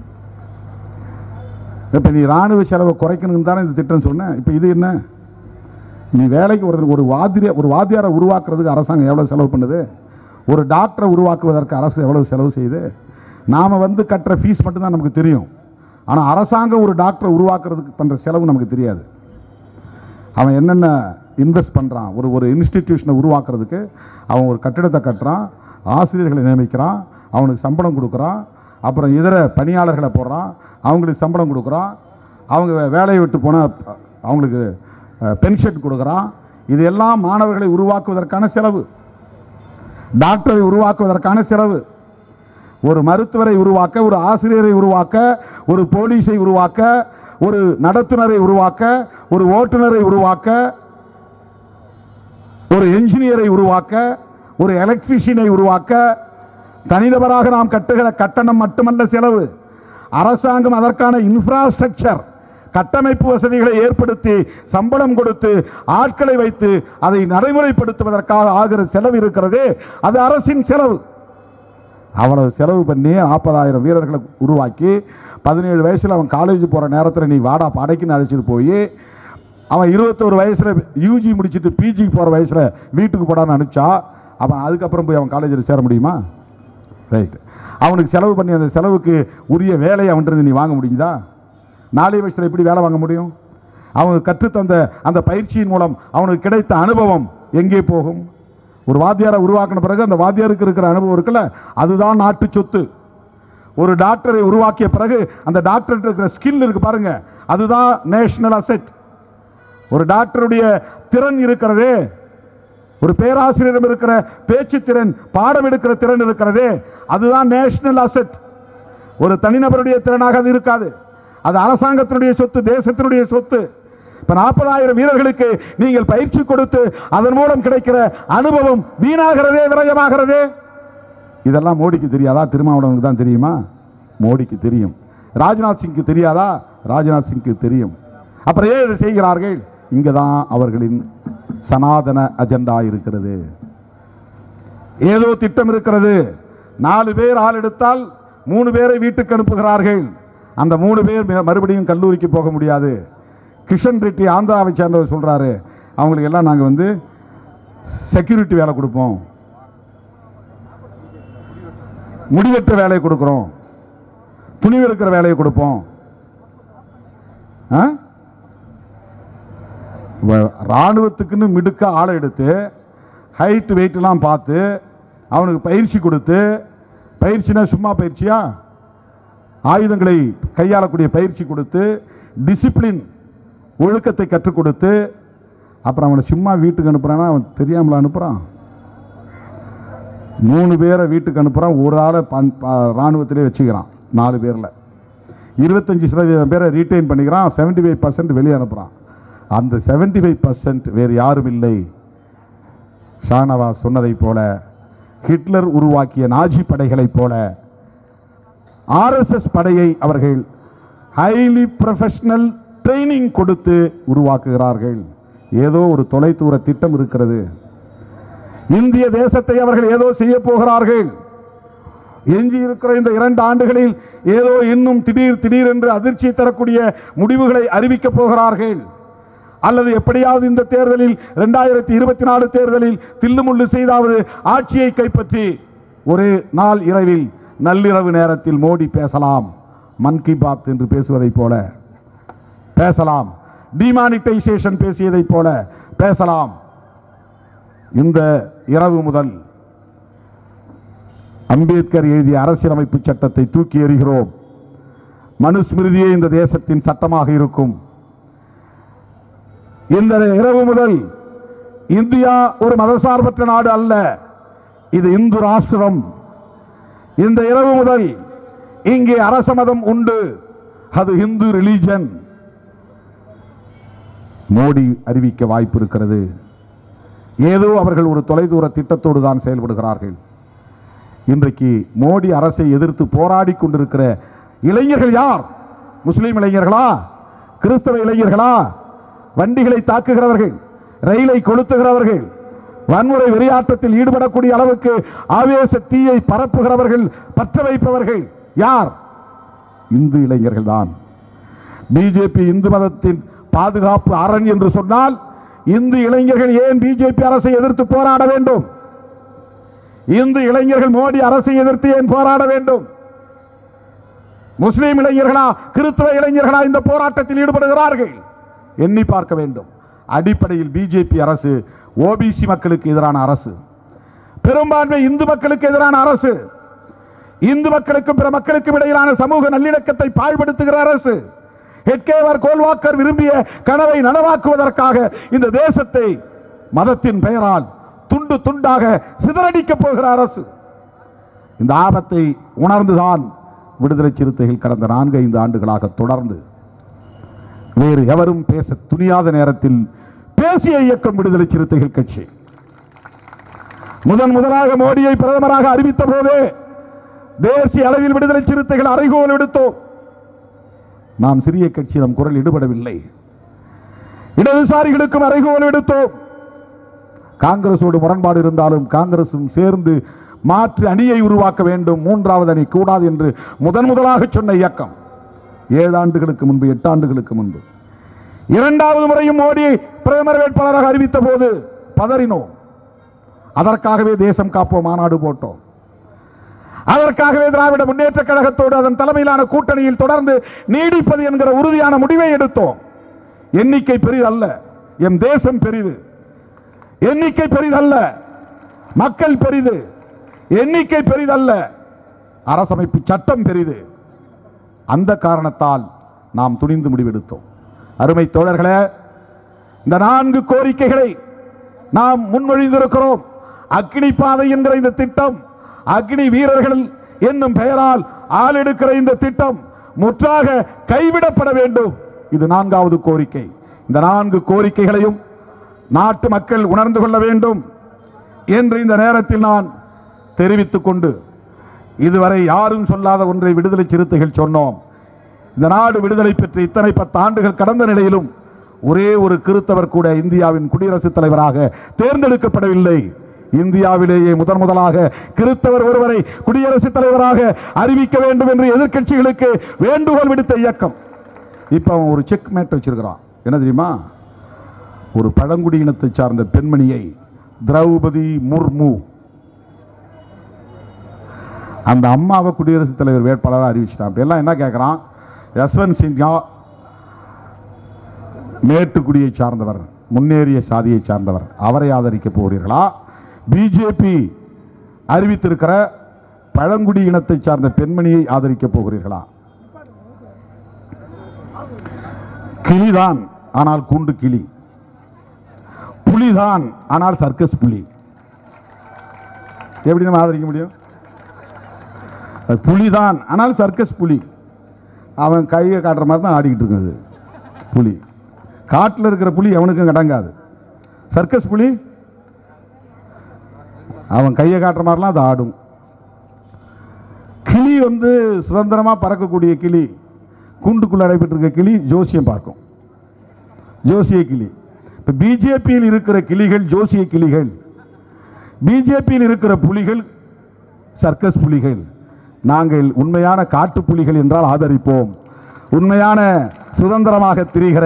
இப்போ நீ ராணுவ செலவை குறைக்கணும்னு தானே இந்த திட்டம் சொன்னேன் இப்போ இது என்ன நீ வேலைக்கு ஒரு ஒரு வாத்திய ஒரு வாத்தியாரை உருவாக்குறதுக்கு அரசாங்கம் எவ்வளோ செலவு பண்ணுது ஒரு டாக்டரை உருவாக்குவதற்கு அரசு எவ்வளவு செலவு செய்யுது நாம் வந்து கட்டுற ஃபீஸ் மட்டும்தான் நமக்கு தெரியும் ஆனால் அரசாங்கம் ஒரு டாக்டரை உருவாக்குறதுக்கு பண்ணுற செலவு நமக்கு தெரியாது அவன் என்னென்ன இன்வெஸ்ட் பண்ணுறான் ஒரு ஒரு இன்ஸ்டிடியூஷனை உருவாக்குறதுக்கு அவன் ஒரு கட்டிடத்தை கட்டுறான் ஆசிரியர்களை நியமிக்கிறான் அவனுக்கு சம்பளம் கொடுக்குறான் அப்புறம் இதர பணியாளர்களை போடுறான் அவங்களுக்கு சம்பளம் கொடுக்குறான் அவங்க வே- வேலையை விட்டு போனால் அவங்களுக்கு பென்ஷன் கொடுக்குறான் இது எல்லாம் மாணவர்களை உருவாக்குவதற்கான செலவு டாக்டரை உருவாக்குவதற்கான செலவு ஒரு மருத்துவரை உருவாக்க ஒரு ஆசிரியரை உருவாக்க ஒரு போலீஸை உருவாக்க ஒரு நடத்துனரை உருவாக்க ஒரு ஓட்டுநரை உருவாக்க ஒரு என்ஜினியரை உருவாக்க ஒரு எலக்ட்ரிஷியனை உருவாக்க தனிநபராக நாம் கட்டுகிற கட்டணம் மட்டுமல்ல செலவு அரசாங்கம் அதற்கான இன்ஃப்ராஸ்ட்ரக்சர் கட்டமைப்பு வசதிகளை ஏற்படுத்தி சம்பளம் கொடுத்து ஆட்களை வைத்து அதை நடைமுறைப்படுத்துவதற்காக ஆகிற செலவு இருக்கிறதே அது அரசின் செலவு அவ்வளவு செலவு பண்ணி நாற்பதாயிரம் வீரர்களை உருவாக்கி பதினேழு வயசில் அவன் காலேஜ் போகிற நேரத்தில் நீ வாடா படைக்குன்னு அழைச்சிட்டு போய் அவன் இருபத்தோரு வயசில் யூஜி முடிச்சுட்டு பிஜிக்கு போகிற வயசில் வீட்டுக்கு போடான்னு அனுப்பிச்சா அவன் அதுக்கப்புறம் போய் அவன் காலேஜில் சேர முடியுமா ரைட் அவனுக்கு செலவு பண்ணி அந்த செலவுக்கு உரிய வேலையை அவன்கிட்ட நீ வாங்க முடியுதா நாளைய வயசில் எப்படி வேலை வாங்க முடியும் அவனுக்கு கற்றுத்தந்த அந்த பயிற்சியின் மூலம் அவனுக்கு கிடைத்த அனுபவம் எங்கே போகும் ஒரு வாத்தியாரை உருவாக்கின பிறகு அந்த வாத்தியாருக்கு இருக்கிற அனுபவம் இருக்குல்ல அதுதான் நாட்டு சொத்து ஒரு டாக்டரை உருவாக்கிய பிறகு அந்த டாக்டர்கிட்ட இருக்கிற ஸ்கில் இருக்கு பாருங்க அதுதான் நேஷனல் அசெட் ஒரு டாக்டருடைய திறன் இருக்கிறதே ஒரு பேராசிரியரிடம் இருக்கிற பேச்சு திறன் பாடம் எடுக்கிற திறன் இருக்கிறதே அதுதான் நேஷனல் அசெட் ஒரு தனிநபருடைய திறனாக அது இருக்காது அது அரசாங்கத்தினுடைய சொத்து தேசத்தினுடைய சொத்து இப்ப நாற்பதாயிரம் வீரர்களுக்கு நீங்கள் பயிற்சி கொடுத்து அதன் மூலம் கிடைக்கிற அனுபவம் வீணாகிறதே விரயமாகிறதே இதெல்லாம் மோடிக்கு தெரியாதா திருமாவளவனுக்கு தான் தெரியுமா மோடிக்கு தெரியும் ராஜ்நாத் சிங்க்கு தெரியாதா ராஜ்நாத் சிங்க்கு தெரியும் அப்புறம் ஏன் இதை செய்கிறார்கள் இங்கே தான் அவர்களின் சனாதன அஜெண்டா இருக்கிறது ஏதோ திட்டம் இருக்கிறது நாலு பேர் ஆள் எடுத்தால் மூணு பேரை வீட்டுக்கு அனுப்புகிறார்கள் அந்த மூணு பேர் ம- மறுபடியும் கல்லூரிக்கு போக முடியாது கிஷன் ரெட்டி ஆந்திராவை சேர்ந்தவர் சொல்றாரு அவங்களுக்கு எல்லாம் நாங்கள் வந்து செக்யூரிட்டி வேலை கொடுப்போம் முடிவெற்ற வேலையை கொடுக்குறோம் துணிவெடுக்கிற வேலையை கொடுப்போம் ஆ? வ- ராணுவத்துக்குன்னு மிடுக்க ஆளை எடுத்து ஹைட் வெயிட்லாம் பார்த்து அவனுக்கு பயிற்சி கொடுத்து பயிற்சினா சும்மா பயிற்சியா ஆயுதங்களை கையாளக்கூடிய பயிற்சி கொடுத்து டிசிப்ளின் ஒழுக்கத்தை கற்றுக் கொடுத்து அப்புறம் அவனை சும்மா வீட்டுக்கு அனுப்புறான்னா அவன் தெரியாமல அனுப்புகிறான் மூணு பேரை வீட்டுக்கு அனுப்புகிறான் ஒரு ஆளை பன் ப- ராணுவத்திலே வச்சுக்கிறான் நாலு பேரில் இருபத்தஞ்சி சதவீதம் பேரை ரீட்டைன் பண்ணிக்கிறான் 75% ஃபைவ் பர்சன்ட் வெளியே அனுப்புகிறான் அந்த 75% ஃபைவ் பர்சன்ட் வேறு யாரும் இல்லை ஷானவாஸ் சொன்னதைப் போல ஹிட்லர் உருவாக்கிய நாஜி படைகளைப் போல ஆர்எஸ்எஸ் படையை அவர்கள் ஹைலி ப்ரொஃபஷனல் ட்ரைனிங் கொடுத்து உருவாக்குகிறார்கள் ஏதோ ஒரு தொலைதூர திட்டம் இருக்கிறது இந்திய தேசத்தை அவர்கள் ஏதோ செய்ய போகிறார்கள் எஞ்சி இருக்கிற இந்த இரண்டு ஆண்டுகளில் ஏதோ இன்னும் திடீர் திடீர் என்று அதிர்ச்சி தரக்கூடிய முடிவுகளை அறிவிக்கப் போகிறார்கள் அல்லது எப்படியாவது இந்த தேர்தலில் இரண்டாயிரத்தி இருபத்தி நாலு தேர்தலில் தில்லுமுள்ளு செய்தாவது ஆட்சியை கைப்பற்றி ஒரு நாள் இரவில் நள்ளிரவு நேரத்தில் மோடி பேசலாம் மன் கி பாத் என்று பேசுவதைப் போல பேசலாம் டிமானிட்டைசேஷன் பேசியதைப் போல பேசலாம் இந்த இரவு முதல் அம்பேத்கர் எழுதிய அரசியலமைப்பு சட்டத்தை தூக்கி எறிகிறோம் மனுஸ்மிருதியே இந்த தேசத்தின் சட்டமாக இருக்கும் இந்த இரவு முதல் இந்தியா ஒரு மதசார்பற்ற நாடு அல்ல இது இந்து ராஷ்டிரம் இந்த இரவு முதல் இங்கே அரச மதம் உண்டு அது இந்து ரிலீஜன் மோடி அறிவிக்க வாய்ப்பு இருக்கிறது ஏதோ அவர்கள் ஒரு தொலைதூர திட்டத்தோடு தான் செயல்படுகிறார்கள் இன்றைக்கு மோடி அரசை எதிர்த்து போராடி கொண்டிருக்கிற இளைஞர்கள் யார் முஸ்லீம் இளைஞர்களா கிறிஸ்தவ இளைஞர்களா வண்டிகளை தாக்குகிறவர்கள் ரயிலை கொளுத்துகிறவர்கள் வன்முறை வெறியாட்டத்தில் ஈடுபடக்கூடிய அளவுக்கு ஆவேச தீயை பரப்புகிறவர்கள் பற்ற வைப்பவர்கள் யார் இந்து இளைஞர்கள் தான் பிஜேபி இந்து மதத்தின் பாதுகாப்பு அரண் என்று சொன்னால் இந்து இளைஞர்கள் ஏன் பிஜேபி அரசை எதிர்த்து போராட வேண்டும் இந்து இளைஞர்கள் மோடி அரசை எதிர்த்து ஏன் போராட வேண்டும் முஸ்லீம் இளைஞர்களா கிறிஸ்தவ இளைஞர்களா இந்த போராட்டத்தில் ஈடுபடுகிறார்கள் எண்ணி பார்க்க வேண்டும் அடிப்படையில் பிஜேபி அரசு ஓபிசி மக்களுக்கு எதிரான அரசு பெரும்பான்மை இந்து மக்களுக்கு எதிரான அரசு இந்து மக்களுக்கும் பிற மக்களுக்கும் இடையிலான சமூக நல்லிணக்கத்தை பாழ்படுத்துகிற அரசு ஹெட்கேவர் கோல்வாக்கர் விரும்பிய கனவை நனவாக்குவதற்காக இந்த தேசத்தை மதத்தின் பெயரால் துண்டு துண்டாக சிதறடிக்கப் போகிற அரசு இந்த ஆபத்தை உணர்ந்துதான் விடுதலை சிறுத்தைகள் கடந்த நான்கு ஐந்து ஆண்டுகளாக தொடர்ந்து வேறு எவரும் பேச துணியாத நேரத்தில் பேசிய இயக்கம் விடுதலை சிறுத்தைகள் கட்சி முதன் முதலாக மோடியை பிரதமராக அறிவித்த போதே தேசிய அளவில் விடுதலை சிறுத்தைகள் அறைகோல் விடுத்தோம் நாம் சிறிய கட்சி நம் குரல் ஈடுபடவில்லை இடதுசாரிகளுக்கும் அறைகோல் விடுத்தோம் காங்கிரஸோடு முரண்பாடு இருந்தாலும் காங்கிரசும் சேர்ந்து மாற்று அணியை உருவாக்க வேண்டும் மூன்றாவது அணி கூடாது என்று முதன் முதலாக சொன்ன இயக்கம் ஏழு ஆண்டுகளுக்கு முன்பு எட்டு ஆண்டுகளுக்கு முன்பு இரண்டாவது முறையும் மோடி பிரதமர் வேட்பாளராக அறிவித்த போது பதறினோம் அதற்காகவே தேசம் காப்போம் மாநாடு போட்டோம் அதற்காகவே திராவிட முன்னேற்ற கழகத்தோடு அதன் தலைமையிலான கூட்டணியில் தொடர்ந்து நீடிப்பது என்கிற உறுதியான முடிவை எடுத்தோம் எண்ணிக்கை பெரிதல்ல எம் தேசம் பெரிது எண்ணிக்கை பெரிதல்ல மக்கள் பெரிது எண்ணிக்கை பெரிதல்ல அரசமைப்பு சட்டம் பெரிது அந்த காரணத்தால் நாம் துணிந்து முடிவெடுத்தோம் அருமை தோழர்களே இந்த நான்கு கோரிக்கைகளை நாம் முன்மொழிந்திருக்கிறோம் அக்னி பாதை என்கிற இந்த திட்டம் அக்னி வீரர்கள் என்னும் பெயரால் ஆளெடுக்கிற இந்த திட்டம் முற்றாக கைவிடப்பட வேண்டும் இது நான்காவது கோரிக்கை இந்த நான்கு கோரிக்கைகளையும் நாட்டு மக்கள் உணர்ந்து கொள்ள வேண்டும் என்று இந்த நேரத்தில் நான் தெரிவித்துக் கொண்டு இதுவரை யாரும் சொல்லாத ஒன்றை விடுதலை சிறுத்தைகள் சொன்னோம் இந்த நாடு விடுதலை பெற்று இத்தனை பத்து ஆண்டுகள் கடந்த நிலையிலும் ஒரே ஒரு கிறித்தவர் கூட இந்தியாவின் குடியரசுத் தலைவராக தேர்ந்தெடுக்கப்படவில்லை இந்தியாவிலேயே முதன் முதலாக கிறித்தவர் ஒருவரை குடியரசுத் தலைவராக அறிவிக்க வேண்டும் என்று எதிர்க்கட்சிகளுக்கு வேண்டுகோள் விடுத்த இயக்கம் இப்போ அவன் ஒரு செக் மேட் வச்சிருக்கிறான் என்ன தெரியுமா ஒரு பழங்குடியினத்தை சார்ந்த பெண்மணியை திரௌபதி முர்மு அந்த அம்மாவை குடியரசுத் தலைவர் வேட்பாளராக அறிவிச்சிட்டான் இப்ப எல்லாம் என்ன கேட்குறான் யஸ்வந்த் சின்ஹா மேட்டுக்குடியை சார்ந்தவர் முன்னேறிய சாதியை சார்ந்தவர் அவரை ஆதரிக்க போகிறீர்களா பிஜேபி அறிவித்திருக்கிற பழங்குடி இனத்தை சார்ந்த பெண்மணியை ஆதரிக்க போகிறீர்களா கிளிதான் ஆனால் கூண்டு கிளி புலிதான் ஆனால் சர்க்கஸ் புலி எப்படி நம்ம ஆதரிக்க முடியும் அது புலிதான் ஆனால் சர்க்கஸ் புலி அவன் கையை காட்டுற மாதிரி தான் ஆடிக்கிட்டு இருக்குது புலி காட்டில் இருக்கிற புலி எவனுக்கும் கடங்காது சர்க்கஸ் புலி அவன் கையை காட்டுற மாதிரிலாம் அது ஆடும் கிளி வந்து சுதந்திரமாக பறக்கக்கூடிய கிளி கூண்டுக்குள்ள அடைபெற்றிருக்க கிளி ஜோசியம் பார்க்கும் ஜோசிய கிளி இப்போ பிஜேபியில் இருக்கிற கிளிகள் ஜோசிய கிளிகள் பிஜேபியில் இருக்கிற புலிகள் சர்க்கஸ் புலிகள் நாங்கள் உண்மையான காட்டு புலிகள் என்றால் ஆதரிப்போம் உண்மையான சுதந்திரமாக திரிகிற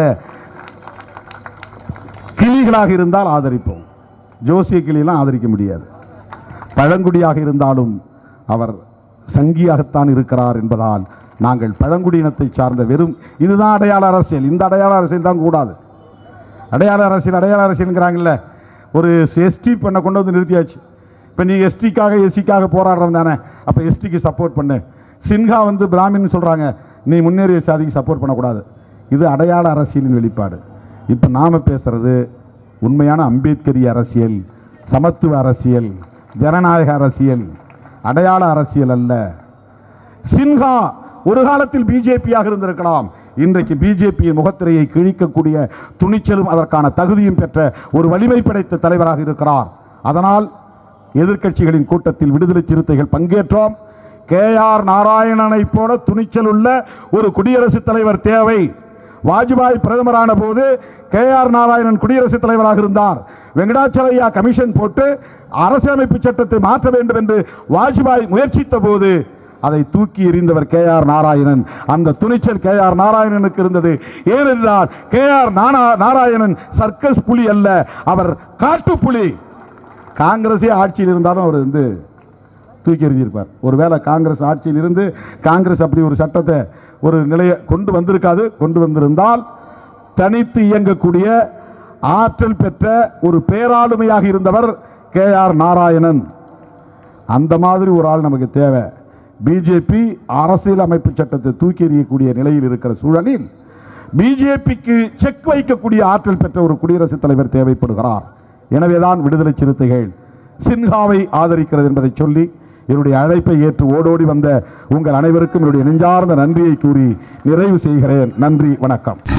கிளிகளாக இருந்தால் ஆதரிப்போம் ஜோசிய கிளியெல்லாம் ஆதரிக்க முடியாது பழங்குடியாக இருந்தாலும் அவர் சங்கியாகத்தான் இருக்கிறார் என்பதால் நாங்கள் பழங்குடியினத்தை சார்ந்த வெறும் இதுதான் அடையாள அரசியல் இந்த அடையாள அரசியல் தான் கூடாது அடையாள அரசியல் அடையாள அரசியல்ங்கிறாங்கல்ல ஒரு எஸ்டி பண்ண கொண்டு வந்து நிறுத்தியாச்சு இப்போ நீ எஸ்டிக்காக எஸ்சிக்காக போராடுறவன் தானே அப்போ எஸ்டிக்கு சப்போர்ட் பண்ணு சின்ஹா வந்து பிராமின் சொல்கிறாங்க நீ முன்னேறிய சாதிக்கு சப்போர்ட் பண்ணக்கூடாது இது அடையாள அரசியலின் வெளிப்பாடு இப்போ நாம் பேசுறது உண்மையான அம்பேத்கரிய அரசியல் சமத்துவ அரசியல் ஜனநாயக அரசியல் அடையாள அரசியல் அல்ல சின்ஹா ஒரு காலத்தில் பிஜேபியாக இருந்திருக்கலாம் இன்றைக்கு பிஜேபியின் முகத்திரையை கிழிக்கக்கூடிய துணிச்சலும் அதற்கான தகுதியும் பெற்ற ஒரு வலிமை படைத்த தலைவராக இருக்கிறார் அதனால் எதிர்க்கட்சிகளின் கூட்டத்தில் விடுதலை சிறுத்தைகள் பங்கேற்றோம் கே ஆர் நாராயணனை போல துணிச்சல் உள்ள ஒரு குடியரசுத் தலைவர் தேவை வாஜ்பாய் பிரதமரான போது கே ஆர் நாராயணன் குடியரசுத் தலைவராக இருந்தார் வெங்கடாச்சலையா கமிஷன் போட்டு அரசியலமைப்பு சட்டத்தை மாற்ற வேண்டும் என்று வாஜ்பாய் முயற்சித்த போது அதை தூக்கி எறிந்தவர் கே ஆர் நாராயணன் அந்த துணிச்சல் கே ஆர் நாராயணனுக்கு இருந்தது ஏனென்றால் கே ஆர் நாராயணன் சர்க்கஸ் புலி அல்ல அவர் காட்டு புலி காங்கிரஸே ஆட்சியில் இருந்தாலும் அவர் வந்து தூக்கி எறிஞ்சிருப்பார் ஒருவேளை காங்கிரஸ் ஆட்சியில் இருந்து காங்கிரஸ் அப்படி ஒரு சட்டத்தை ஒரு நிலையை கொண்டு வந்திருக்காது கொண்டு வந்திருந்தால் தனித்து இயங்கக்கூடிய ஆற்றல் பெற்ற ஒரு பேராளுமையாக இருந்தவர் கே ஆர் நாராயணன் அந்த மாதிரி ஒரு ஆள் நமக்கு தேவை பிஜேபி அரசியல் அமைப்பு சட்டத்தை தூக்கி எறியக்கூடிய நிலையில் இருக்கிற சூழலில் பிஜேபிக்கு செக் வைக்கக்கூடிய ஆற்றல் பெற்ற ஒரு குடியரசுத் தலைவர் தேவைப்படுகிறார் எனவேதான் விடுதலை சிறுத்தைகள் சின்ஹாவை ஆதரிக்கிறது என்பதை சொல்லி என்னுடைய அழைப்பை ஏற்று ஓடோடி வந்த உங்கள் அனைவருக்கும் என்னுடைய நெஞ்சார்ந்த நன்றியை கூறி நிறைவு செய்கிறேன் நன்றி வணக்கம்